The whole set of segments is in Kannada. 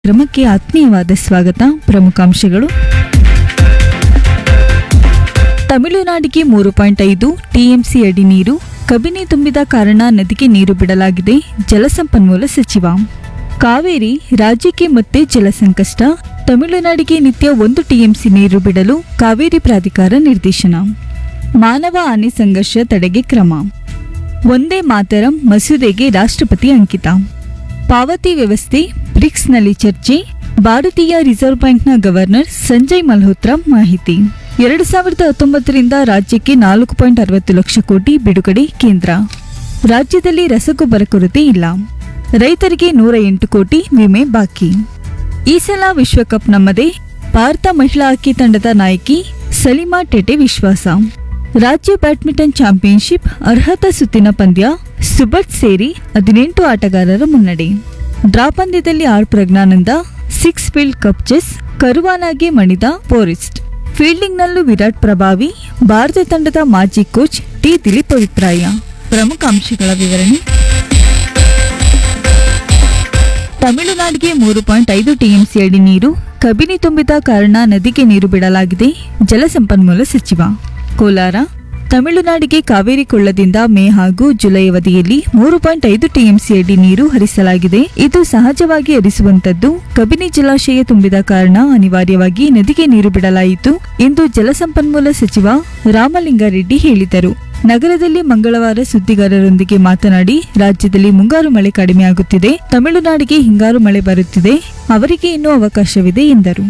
ಕ್ರಮಕ್ಕೆ ಆತ್ಮೀಯವಾದ ಸ್ವಾಗತ ಪ್ರಮುಖಾಂಶಗಳು ತಮಿಳುನಾಡಿಗೆ ಮೂರು ಪಾಯಿಂಟ್ ಐದು ಟಿಎಂಸಿ ಅಡಿ ನೀರು ಕಬಿನಿ ತುಂಬಿದ ಕಾರಣ ನದಿಗೆ ನೀರು ಬಿಡಲಾಗಿದೆ ಜಲಸಂಪನ್ಮೂಲ ಸಚಿವ ಕಾವೇರಿ ರಾಜ್ಯಕ್ಕೆ ಮತ್ತೆ ಜಲ ಸಂಕಷ್ಟ ತಮಿಳುನಾಡಿಗೆ ನಿತ್ಯ ಒಂದು ಟಿಎಂಸಿ ನೀರು ಬಿಡಲು ಕಾವೇರಿ ಪ್ರಾಧಿಕಾರ ನಿರ್ದೇಶನ ಮಾನವ ಆನೆ ಸಂಘರ್ಷ ತಡೆಗೆ ಕ್ರಮ ಒಂದೇ ಮಾತರಂ ಮಸೂದೆಗೆ ರಾಷ್ಟ್ರಪತಿ ಅಂಕಿತ ಪಾವತಿ ವ್ಯವಸ್ಥೆ ಬ್ರಿಕ್ಸ್ನಲ್ಲಿ ಚರ್ಚೆ ಭಾರತೀಯ ರಿಸರ್ವ್ ಬ್ಯಾಂಕ್ನ ಗವರ್ನರ್ ಸಂಜಯ್ ಮಲ್ಹೋತ್ರಾ ಮಾಹಿತಿ ಎರಡು ಸಾವಿರದ ಹತ್ತೊಂಬತ್ತರಿಂದ ರಾಜ್ಯಕ್ಕೆ ನಾಲ್ಕು ಪಾಯಿಂಟ್ ಅರವತ್ತು ಲಕ್ಷ ಕೋಟಿ ಬಿಡುಗಡೆ ಕೇಂದ್ರ ರಾಜ್ಯದಲ್ಲಿ ರಸಗೊಬ್ಬರ ಕೊರತೆ ಇಲ್ಲ ರೈತರಿಗೆ ನೂರ ಎಂಟು ಕೋಟಿ ವಿಮೆ ಬಾಕಿ ಈ ಸಲ ವಿಶ್ವಕಪ್ ನಮ್ಮದೇ ಭಾರತ ಮಹಿಳಾ ಹಾಕಿ ತಂಡದ ನಾಯಕಿ ಸಲಿಮಾ ಟೆಟೆ ವಿಶ್ವಾಸ ರಾಜ್ಯ ಬ್ಯಾಡ್ಮಿಂಟನ್ ಚಾಂಪಿಯನ್ಶಿಪ್ ಅರ್ಹತಾ ಸುತ್ತಿನ ಪಂದ್ಯ ಸುಬಟ್ ಸೇರಿ ಹದಿನೆಂಟು ಆಟಗಾರರ ಮುನ್ನಡೆ ಡ್ರಾ ಪಂದ್ಯದಲ್ಲಿ R Praggnanandhaa Sinquefield cup chess ಕರುವಾನಾಗೆ ಮಣಿದ ಫೋರೆಸ್ಟ್ ಫೀಲ್ಡಿಂಗ್ನಲ್ಲೂ ವಿರಾಟ್ ಪ್ರಭಾವಿ ಭಾರತ ತಂಡದ ಮಾಜಿ ಕೋಚ್ ಟಿ ದಿಲೀಪ್ ಅಭಿಪ್ರಾಯ ಪ್ರಮುಖ ಅಂಶಗಳ ವಿವರಣೆ ತಮಿಳುನಾಡಿಗೆ ಮೂರು ಪಾಯಿಂಟ್ ಐದು ಟಿಎಂಸಿ ಅಡಿ ನೀರು ಕಬಿನಿ ತುಂಬಿದ ಕಾರಣ ನದಿಗೆ ನೀರು ಬಿಡಲಾಗಿದೆ ಜಲಸಂಪನ್ಮೂಲ ಸಚಿವ ಕೋಲಾರ ತಮಿಳುನಾಡಿಗೆ ಕಾವೇರಿ ಕೊಳ್ಳದಿಂದ ಮೇ ಹಾಗೂ ಜುಲೈ ಅವಧಿಯಲ್ಲಿ ಮೂರು ಪಾಯಿಂಟ್ ಐದು ಟಿಎಂಸಿ ಅಡಿ ನೀರು ಹರಿಸಲಾಗಿದೆ ಇದು ಸಹಜವಾಗಿ ಹರಿಸುವಂತದ್ದು ಕಬಿನಿ ಜಲಾಶಯ ತುಂಬಿದ ಕಾರಣ ಅನಿವಾರ್ಯವಾಗಿ ನದಿಗೆ ನೀರು ಬಿಡಲಾಯಿತು ಎಂದು ಜಲಸಂಪನ್ಮೂಲ ಸಚಿವ ರಾಮಲಿಂಗಾರೆಡ್ಡಿ ಹೇಳಿದರು ನಗರದಲ್ಲಿ ಮಂಗಳವಾರ ಸುದ್ದಿಗಾರರೊಂದಿಗೆ ಮಾತನಾಡಿ ರಾಜ್ಯದಲ್ಲಿ ಮುಂಗಾರು ಮಳೆ ಕಡಿಮೆಯಾಗುತ್ತಿದೆ ತಮಿಳುನಾಡಿಗೆ ಹಿಂಗಾರು ಮಳೆ ಬರುತ್ತಿದೆ ಅವರಿಗೆ ಇನ್ನೂ ಅವಕಾಶವಿದೆ ಎಂದರು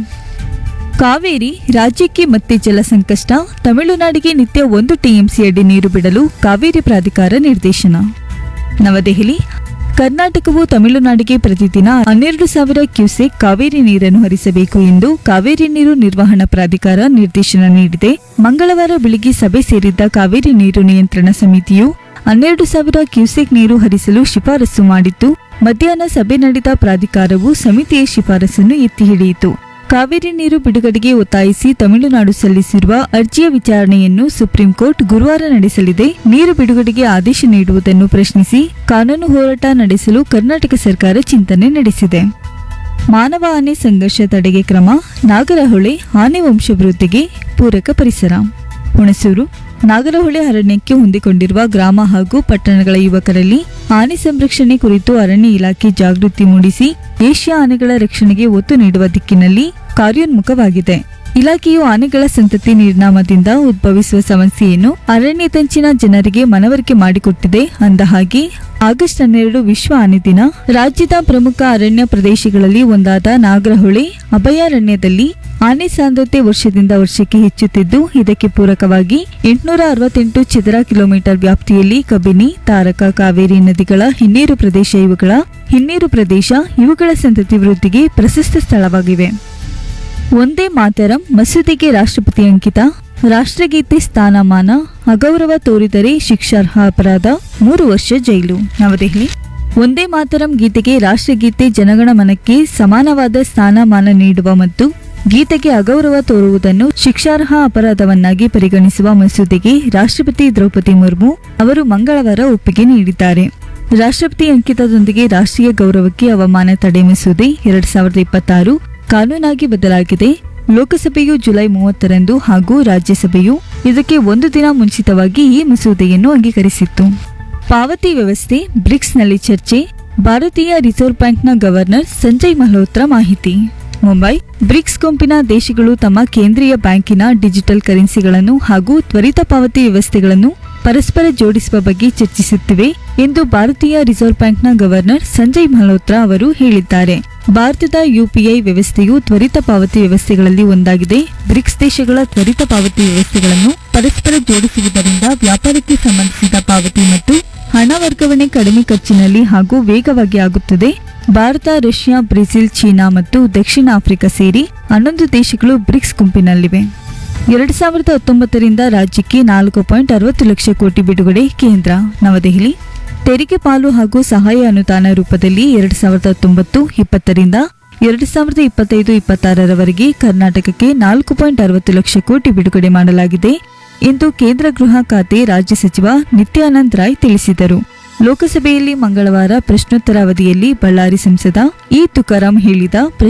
ಕಾವೇರಿ ರಾಜ್ಯಕ್ಕೆ ಮತ್ತೆ ಜಲ ಸಂಕಷ್ಟ ತಮಿಳುನಾಡಿಗೆ ನಿತ್ಯ ಒಂದು ಟಿಎಂಸಿ ಅಡಿ ನೀರು ಬಿಡಲು ಕಾವೇರಿ ಪ್ರಾಧಿಕಾರ ನಿರ್ದೇಶನ ನವದೆಹಲಿ ಕರ್ನಾಟಕವು ತಮಿಳುನಾಡಿಗೆ ಪ್ರತಿದಿನ ಹನ್ನೆರಡು ಸಾವಿರ ಕ್ಯೂಸೆಕ್ ಕಾವೇರಿ ನೀರನ್ನು ಹರಿಸಬೇಕು ಎಂದು ಕಾವೇರಿ ನೀರು ನಿರ್ವಹಣಾ ಪ್ರಾಧಿಕಾರ ನಿರ್ದೇಶನ ನೀಡಿದೆ ಮಂಗಳವಾರ ಬೆಳಿಗ್ಗೆ ಸಭೆ ಸೇರಿದ್ದ ಕಾವೇರಿ ನೀರು ನಿಯಂತ್ರಣ ಸಮಿತಿಯು ಹನ್ನೆರಡು ಸಾವಿರ ಕ್ಯೂಸೆಕ್ ನೀರು ಹರಿಸಲು ಶಿಫಾರಸು ಮಾಡಿತ್ತು ಮಧ್ಯಾಹ್ನ ಸಭೆ ನಡೆದ ಪ್ರಾಧಿಕಾರವು ಸಮಿತಿಯ ಶಿಫಾರಸನ್ನು ಎತ್ತಿ ಹಿಡಿಯಿತು ಕಾವೇರಿ ನೀರು ಬಿಡುಗಡೆಗೆ ಒತ್ತಾಯಿಸಿ ತಮಿಳುನಾಡು ಸಲ್ಲಿಸಿರುವ ಅರ್ಜಿಯ ವಿಚಾರಣೆಯನ್ನು ಸುಪ್ರೀಂ ಕೋರ್ಟ್ ಗುರುವಾರ ನಡೆಸಲಿದೆ ನೀರು ಬಿಡುಗಡೆಗೆ ಆದೇಶ ನೀಡುವುದನ್ನು ಪ್ರಶ್ನಿಸಿ ಕಾನೂನು ಹೋರಾಟ ನಡೆಸಲು ಕರ್ನಾಟಕ ಸರ್ಕಾರ ಚಿಂತನೆ ನಡೆಸಿದೆ ಮಾನವ ಆನೆ ಸಂಘರ್ಷ ತಡೆಗೆ ಕ್ರಮ ನಾಗರಹೊಳೆ ಆನೆ ವಂಶವೃದ್ಧಿಗೆ ಪೂರಕ ಪರಿಸರ ಹುಣಸೂರು ನಾಗರಹೊಳೆ ಅರಣ್ಯಕ್ಕೆ ಹೊಂದಿಕೊಂಡಿರುವ ಗ್ರಾಮ ಹಾಗೂ ಪಟ್ಟಣಗಳ ಯುವಕರಲ್ಲಿ ಆನೆ ಸಂರಕ್ಷಣೆ ಕುರಿತು ಅರಣ್ಯ ಇಲಾಖೆ ಜಾಗೃತಿ ಮೂಡಿಸಿ ಏಷ್ಯಾ ಆನೆಗಳ ರಕ್ಷಣೆಗೆ ಒತ್ತು ನೀಡುವ ದಿಕ್ಕಿನಲ್ಲಿ ಕಾರ್ಯೋನ್ಮುಖವಾಗಿದೆ ಇಲಾಖೆಯು ಆನೆಗಳ ಸಂತತಿ ನಿರ್ನಾಮದಿಂದ ಉದ್ಭವಿಸುವ ಸಮಸ್ಯೆಯನ್ನು ಅರಣ್ಯತಂಚಿನ ಜನರಿಗೆ ಮನವರಿಕೆ ಮಾಡಿಕೊಟ್ಟಿದೆ ಅಂದ ಹಾಗೆ ಆಗಸ್ಟ್ ಹನ್ನೆರಡು ವಿಶ್ವ ಆನೆ ದಿನ ರಾಜ್ಯದ ಪ್ರಮುಖ ಅರಣ್ಯ ಪ್ರದೇಶಗಳಲ್ಲಿ ಒಂದಾದ ನಾಗರಹೊಳೆ ಅಭಯಾರಣ್ಯದಲ್ಲಿ ಆನೆ ಸಾಂದ್ರತೆ ವರ್ಷದಿಂದ ವರ್ಷಕ್ಕೆ ಹೆಚ್ಚುತ್ತಿದ್ದು ಇದಕ್ಕೆ ಪೂರಕವಾಗಿ ಎಂಟುನೂರ ಅರವತ್ತೆಂಟು ಚದರ ಕಿಲೋಮೀಟರ್ ವ್ಯಾಪ್ತಿಯಲ್ಲಿ ಕಬಿನಿ ತಾರಕ ಕಾವೇರಿ ನದಿಗಳ ಹಿನ್ನೀರು ಪ್ರದೇಶ ಇವುಗಳ ಹಿನ್ನೀರು ಪ್ರದೇಶ ಇವುಗಳ ಸಂತತಿ ವೃದ್ಧಿಗೆ ಪ್ರಶಸ್ತ ಸ್ಥಳವಾಗಿವೆ ಒಂದೇ ಮಾತರಂ ಮಸೂದೆಗೆ ರಾಷ್ಟ್ರಪತಿ ಅಂಕಿತ ರಾಷ್ಟ್ರಗೀತೆ ಸ್ಥಾನಮಾನ ಅಗೌರವ ತೋರಿದರೆ ಶಿಕ್ಷಾರ್ಹ ಅಪರಾಧ ಮೂರು ವರ್ಷ ಜೈಲು ನವದೆಹಲಿ ಒಂದೇ ಮಾತರಂ ಗೀತೆಗೆ ರಾಷ್ಟ್ರಗೀತೆ ಜನಗಣಮನಕ್ಕೆ ಸಮಾನವಾದ ಸ್ಥಾನಮಾನ ನೀಡುವ ಮತ್ತು ಗೀತೆಗೆ ಅಗೌರವ ತೋರುವುದನ್ನು ಶಿಕ್ಷಾರ್ಹ ಅಪರಾಧವನ್ನಾಗಿ ಪರಿಗಣಿಸುವ ಮಸೂದೆಗೆ ರಾಷ್ಟ್ರಪತಿ ದ್ರೌಪದಿ ಮುರ್ಮು ಅವರು ಮಂಗಳವಾರ ಒಪ್ಪಿಗೆ ನೀಡಿದ್ದಾರೆ ರಾಷ್ಟ್ರಪತಿ ಅಂಕಿತದೊಂದಿಗೆ ರಾಷ್ಟ್ರೀಯ ಗೌರವಕ್ಕೆ ಅವಮಾನ ತಡೆ ಮಸೂದೆ ಎರಡ್ ಸಾವಿರದ ಇಪ್ಪತ್ತಾರು ಕಾನೂನಾಗಿ ಬದಲಾಗಿದೆ ಲೋಕಸಭೆಯು ಜುಲೈ ಮೂವತ್ತರಂದು ಹಾಗೂ ರಾಜ್ಯಸಭೆಯು ಇದಕ್ಕೆ ಒಂದು ದಿನ ಮುಂಚಿತವಾಗಿ ಈ ಮಸೂದೆಯನ್ನು ಅಂಗೀಕರಿಸಿತ್ತು ಪಾವತಿ ವ್ಯವಸ್ಥೆ ಬ್ರಿಕ್ಸ್ನಲ್ಲಿ ಚರ್ಚೆ ಭಾರತೀಯ ರಿಸರ್ವ್ ಬ್ಯಾಂಕ್ನ ಗವರ್ನರ್ ಸಂಜಯ್ ಮಲ್ಹೋತ್ರಾ ಮಾಹಿತಿ ಮುಂಬೈ ಬ್ರಿಕ್ಸ್ ಗುಂಪಿನ ದೇಶಗಳು ತಮ್ಮ ಕೇಂದ್ರೀಯ ಬ್ಯಾಂಕಿನ ಡಿಜಿಟಲ್ ಕರೆನ್ಸಿಗಳನ್ನು ಹಾಗೂ ತ್ವರಿತ ಪಾವತಿ ವ್ಯವಸ್ಥೆಗಳನ್ನು ಪರಸ್ಪರ ಜೋಡಿಸುವ ಬಗ್ಗೆ ಚರ್ಚಿಸುತ್ತಿವೆ ಎಂದು ಭಾರತೀಯ ರಿಸರ್ವ್ ಬ್ಯಾಂಕ್ನ ಗವರ್ನರ್ ಸಂಜಯ್ ಮಲ್ಹೋತ್ರಾ ಅವರು ಹೇಳಿದ್ದಾರೆ ಭಾರತದ ಯುಪಿಐ ವ್ಯವಸ್ಥೆಯು ತ್ವರಿತ ಪಾವತಿ ವ್ಯವಸ್ಥೆಗಳಲ್ಲಿ ಒಂದಾಗಿದೆ ಬ್ರಿಕ್ಸ್ ದೇಶಗಳ ತ್ವರಿತ ಪಾವತಿ ವ್ಯವಸ್ಥೆಗಳನ್ನು ಪರಸ್ಪರ ಜೋಡಿಸುವುದರಿಂದ ವ್ಯಾಪಾರಕ್ಕೆ ಸಂಬಂಧಿಸಿದ ಪಾವತಿ ಮತ್ತು ಹಣ ವರ್ಗಾವಣೆ ಕಡಿಮೆ ಖರ್ಚಿನಲ್ಲಿ ಹಾಗೂ ವೇಗವಾಗಿ ಆಗುತ್ತದೆ ಭಾರತ ರಷ್ಯಾ ಬ್ರೆಜಿಲ್ ಚೀನಾ ಮತ್ತು ದಕ್ಷಿಣ ಆಫ್ರಿಕಾ ಸೇರಿ ಹನ್ನೊಂದು ದೇಶಗಳು ಬ್ರಿಕ್ಸ್ ಗುಂಪಿನಲ್ಲಿವೆ ಎರಡು ಸಾವಿರದ ಹತ್ತೊಂಬತ್ತರಿಂದ ರಾಜ್ಯಕ್ಕೆ ನಾಲ್ಕು ಪಾಯಿಂಟ್ ಅರವತ್ತು ಲಕ್ಷ ಕೋಟಿ ಬಿಡುಗಡೆ ಕೇಂದ್ರ ನವದೆಹಲಿ ತೆರಿಗೆ ಪಾಲು ಹಾಗೂ ಸಹಾಯ ಅನುದಾನ ರೂಪದಲ್ಲಿ ಎರಡು ಸಾವಿರದ ಹತ್ತೊಂಬತ್ತು ಇಪ್ಪತ್ತರಿಂದ ಎರಡು ಸಾವಿರದ ಇಪ್ಪತ್ತೈದು ಇಪ್ಪತ್ತಾರರವರೆಗೆ ಕರ್ನಾಟಕಕ್ಕೆ ನಾಲ್ಕು ಪಾಯಿಂಟ್ ಅರವತ್ತು ಲಕ್ಷ ಕೋಟಿ ಬಿಡುಗಡೆ ಮಾಡಲಾಗಿದೆ ಎಂದು ಕೇಂದ್ರ ಗೃಹ ಖಾತೆ ರಾಜ್ಯ ಸಚಿವ ನಿತ್ಯಾನಂದ್ ರಾಯ್ ತಿಳಿಸಿದರು ಲೋಕಸಭೆಯಲ್ಲಿ ಮಂಗಳವಾರ ಪ್ರಶ್ನೋತ್ತರ ಅವಧಿಯಲ್ಲಿ ಬಳ್ಳಾರಿ ಸಂಸದ ಇ ತುಕಾರಾಂ ಹೇಳಿದ